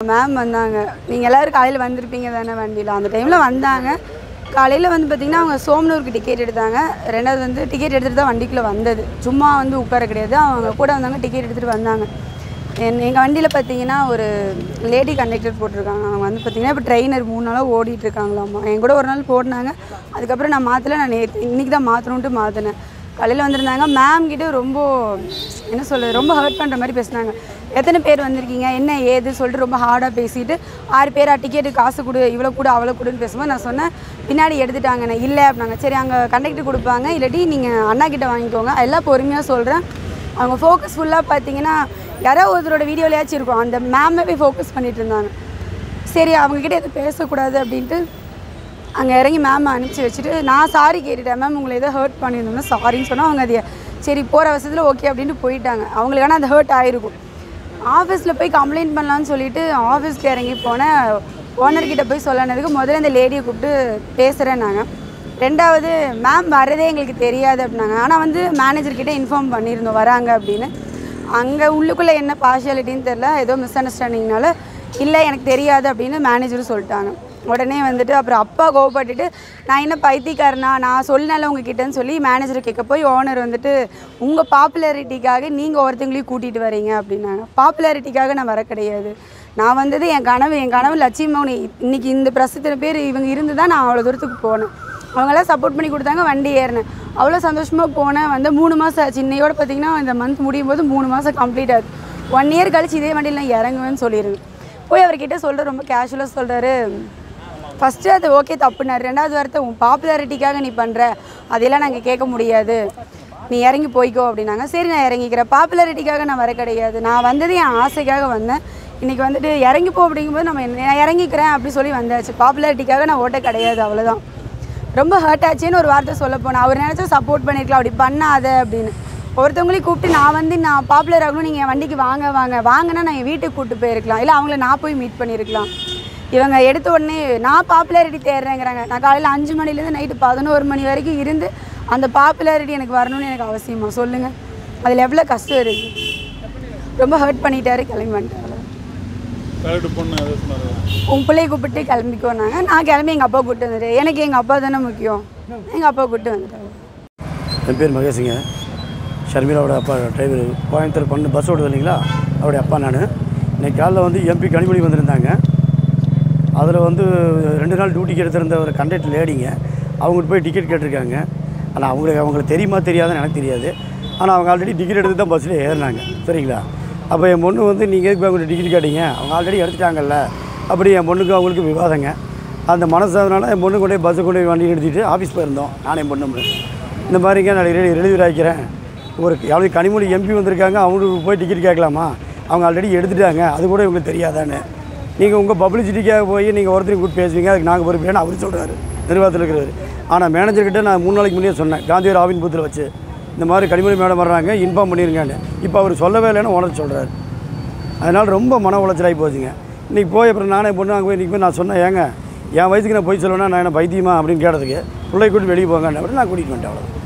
ma'am வந்தாங்க நீங்கள் எல்லோரும் காலையில் வந்திருப்பீங்க தானே வண்டியில் அந்த டைமில் வந்தாங்க காலையில் வந்து பார்த்திங்கன்னா அவங்க சோமனூருக்கு டிக்கெட் எடுத்தாங்க ரெண்டாவது வந்து டிக்கெட் எடுத்துகிட்டு தான் வண்டிக்குள்ளே வந்தது சும்மா வந்து உட்கார கிடையாது அவங்க கூட வந்தாங்க டிக்கெட் எடுத்துகிட்டு வந்தாங்க என் எங்கள் வண்டியில் பார்த்தீங்கன்னா ஒரு லேடி கண்டக்டர் போட்டிருக்காங்க அவங்க வந்து பார்த்தீங்கன்னா இப்போ ட்ரெயினர் மூணு நாளாக ஓடிட்டு இருக்காங்களாம்மா என் கூட ஒரு நாள் போடினாங்க அதுக்கப்புறம் நான் மாற்றல நான் நேற்று இன்றைக்கி தான் மாற்றணுன்ட்டு மாற்றினேன் காலையில் வந்திருந்தாங்க மேம் கிட்ட ரொம்ப என்ன சொல்கிறது ரொம்ப ஹர்ட் பண்ணுற மாதிரி பேசினாங்க எத்தனை பேர் வந்திருக்கீங்க என்ன ஏது சொல்லிட்டு ரொம்ப ஹார்டாக பேசிட்டு ஆறு பேரா டிக்கெட்டு காசு கொடு இவ்வளோ கூட அவ்வளோ கொடுன்னு பேசும்போது நான் சொன்னேன் பின்னாடி எடுத்துட்டாங்க நான் இல்லை அப்படின்னாங்க சரி அங்கே கண்டக்டர் கொடுப்பாங்க இல்லாட்டி நீங்கள் அண்ணா கிட்ட வாங்கிக்கோங்க எல்லாம் பொறுமையாக சொல்கிறேன் அவங்க ஃபோக்கஸ் ஃபுல்லாக பார்த்தீங்கன்னா யாரோ ஒருத்தரோட வீடியோலையாச்சும் இருக்கும் அந்த மேமே போய் ஃபோக்கஸ் பண்ணிட்டு இருந்தாங்க சரி அவங்கக்கிட்ட எதுவும் பேசக்கூடாது அப்படின்ட்டு அங்கே இறங்கி மேம் அனுப்பிச்சி வச்சுட்டு நான் சாரி கேட்டுட்டேன் மேம் உங்களை எதோ ஹர்ட் பண்ணியிருந்தோம்னா சாரின்னு சொன்னால் அவங்க அது சரி போகிற வருஷத்தில் ஓகே அப்படின்ட்டு போயிட்டாங்க அவங்களுக்கான அந்த ஹர்ட் ஆகிருக்கும் ஆஃபீஸில் போய் கம்ப்ளைண்ட் பண்ணலான்னு சொல்லிட்டு ஆஃபீஸ்க்கு இறங்கி போனேன் ஓனர்கிட்ட போய் சொல்லனதுக்கு முதல்ல இந்த லேடியை கூப்பிட்டு பேசுகிறேன் நாங்கள் ரெண்டாவது மேம் வரதே எங்களுக்கு தெரியாது அப்படின்னாங்க ஆனால் வந்து மேனேஜர்கிட்ட இன்ஃபார்ம் பண்ணியிருந்தோம் வராங்க அப்படின்னு அங்கே உள்ளுக்குள்ளே என்ன பார்ஷியாலிட்டின்னு தெரில ஏதோ மிஸ் அண்டர்ஸ்டாண்டிங்னால இல்லை எனக்கு தெரியாது அப்படின்னு மேனேஜரும் சொல்லிட்டாங்க உடனே வந்துட்டு அப்புறம் அப்பா கோவப்பட்டுட்டு நான் என்ன பைத்தியக்காரனா நான் சொன்னல உங்ககிட்டன்னு சொல்லி மேனேஜரை கேட்க போய் ஓனர் வந்துட்டு உங்கள் பாப்புலாரிட்டிக்காக நீங்கள் ஒருத்தங்களையும் கூட்டிகிட்டு வரீங்க அப்படின்னாங்க பாப்புலாரிட்டிக்காக நான் வர கிடையாது நான் வந்தது என் கனவு என் கனவு லட்சுமி மௌனி இன்னைக்கு இந்த பிரசத்தின பேர் இவங்க இருந்து தான் நான் அவ்வளோ தூரத்துக்கு போனேன் அவங்களாம் சப்போர்ட் பண்ணி கொடுத்தாங்க வண்டி ஏறினேன் அவ்வளோ சந்தோஷமாக போனேன் வந்து மூணு மாதம் ஆச்சு இன்னையோட பார்த்தீங்கன்னா இந்த மந்த் முடியும் போது மூணு மாதம் கம்ப்ளீட் ஆகுது ஒன் இயர் கழிச்சு இதே வண்டியில் நான் இறங்குவேன்னு சொல்லிடுவேன் போய் அவர்கிட்ட சொல்கிற ரொம்ப கேஷுவலாக சொல்கிறாரு ஃபஸ்ட்டு அது ஓகே தப்புனாரு ரெண்டாவது வாரத்தை உன் பாப்புலாரிட்டிக்காக நீ பண்ணுற அதெல்லாம் நாங்கள் கேட்க முடியாது நீ இறங்கி போய்க்கோ அப்படின்னாங்க சரி நான் இறங்கிக்கிறேன் பாப்புலாரிட்டிக்காக நான் வர கிடையாது நான் வந்தது என் ஆசைக்காக வந்தேன் இன்றைக்கி வந்துட்டு இறங்கி போ அப்படிங்கும்போது நம்ம என்ன- நான் இறங்கிக்கிறேன் அப்படி சொல்லி வந்தாச்சு பாப்புலாரிட்டிக்காக நான் ஓட்ட கிடையாது அவ்வளோதான் ரொம்ப ஹர்ட் ஆச்சுன்னு ஒரு வார்த்தை சொல்ல போனேன் அவர் நினச்சா சப்போர்ட் பண்ணியிருக்கலாம் அப்படி பண்ணாத அப்படின்னு ஒருத்தவங்களையும் கூப்பிட்டு நான் வந்து நான் பாப்புலர் ஆகணும் நீங்கள் என் வண்டிக்கு வாங்க வாங்க வாங்கினா நான் என் வீட்டுக்கு கூப்பிட்டு போயிருக்கலாம் இல்லை அவங்கள நான் போய் மீட் பண்ணியிருக்கலாம் இவங்க எடுத்த உடனே நான் பாப்புலாரிட்டி தேடுறேங்கிறாங்க நான் காலையில் அஞ்சு மணிலேருந்து நைட்டு பதினோரு மணி வரைக்கும் இருந்து அந்த பாப்புலாரிட்டி எனக்கு வரணும்னு எனக்கு அவசியமா சொல்லுங்கள் அதில் எவ்வளோ கஷ்டம் இருக்குது ரொம்ப ஹர்ட் பண்ணிட்டாரு கிளம்பி வந்துட்டாரு கரெக்ட் பொண்ணு அதை சொன்னாரு உன் பிள்ளைய கூப்பிட்டு கிளம்பிக்கோனாங்க நான் கிளம்பி எங்கள் அப்பா கூப்பிட்டு வந்துட்டேன் எனக்கு எங்கள் அப்பா தானே முக்கியம் எங்கள் அப்பா கூப்பிட்டு வந்துட்டாங்க என் பேர் மகேஷுங்க ஷர்மிளாவோட அப்பா டிரைவர் கோயம்புத்தூர் பண்ணு பஸ் ஓடுது இல்லைங்களா அவருடைய அப்பா நான் இன்னைக்கு காலைல வந்து எம்பி கனிமொழி வந்திருந்தாங்க அதில் வந்து ரெண்டு நாள் டியூட்டிக்கு எடுத்திருந்த ஒரு கண்டக்டர் லேடிங்க அவங்ககிட்ட போய் டிக்கெட் கேட்டிருக்காங்க ஆனால் அவங்களுக்கு அவங்களுக்கு தெரியுமா தெரியாதுன்னு எனக்கு தெரியாது ஆனால் அவங்க ஆல்ரெடி டிக்கெட் எடுத்து தான் பஸ்ஸில் ஏறினாங்க சரிங்களா அப்போ என் பொண்ணு வந்து நீங்கள் எதுக்கு அவங்கள்ட்ட டிக்கெட் கேட்டீங்க அவங்க ஆல்ரெடி எடுத்துட்டாங்கல்ல அப்படி என் பொண்ணுக்கு அவங்களுக்கு விவாதங்க அந்த மனசாதனால என் பொண்ணு கொண்டு போய் பஸ்ஸை கொண்டு போய் வண்டி நிறுத்திட்டு ஆஃபீஸ் போயிருந்தோம் நானே என் பொண்ணு இந்த மாதிரிங்க நான் எழுதி எழுதி வைக்கிறேன் ஒரு யாவது கனிமொழி எம்பி வந்திருக்காங்க அவங்களுக்கு போய் டிக்கெட் கேட்கலாமா அவங்க ஆல்ரெடி எடுத்துட்டாங்க அது கூட இவங்களுக்கு தெரியாதான்னு நீங்கள் உங்கள் பப்ளிசிட்டிக்காக போய் நீங்கள் ஒருத்தரையும் கூப்பிட்டு பேசுவீங்க அதுக்கு நாங்கள் பொறுப்பேன்னு அவர் சொல்கிறாரு நிர்வாகத்தில் இருக்கிறவர் ஆனால் மேனேஜர்கிட்ட நான் மூணு நாளைக்கு முன்னே சொன்னேன் காந்தியார் ஆவின் பூத்தில் வச்சு இந்த மாதிரி கனிமொழி மேடம் வர்றாங்க இன்ஃபார்ம் பண்ணிருங்கன்னு இப்போ அவர் சொல்லவே இல்லைன்னு ஓனர் சொல்கிறாரு அதனால் ரொம்ப மன உளைச்சலாகி போச்சுங்க இன்றைக்கி போய் அப்புறம் நானே பொண்ணு அங்கே போய் இன்றைக்கி போய் நான் சொன்னேன் ஏங்க என் வயசுக்கு நான் போய் சொல்லணும்னா நான் என்ன பைத்தியமா அப்படின்னு கேட்டதுக்கு பிள்ளை கூட்டி வெளியே போங்க அப்படின்னு நான் கூட்டிகிட்டு வந்துட்டேன் அவ்வளோ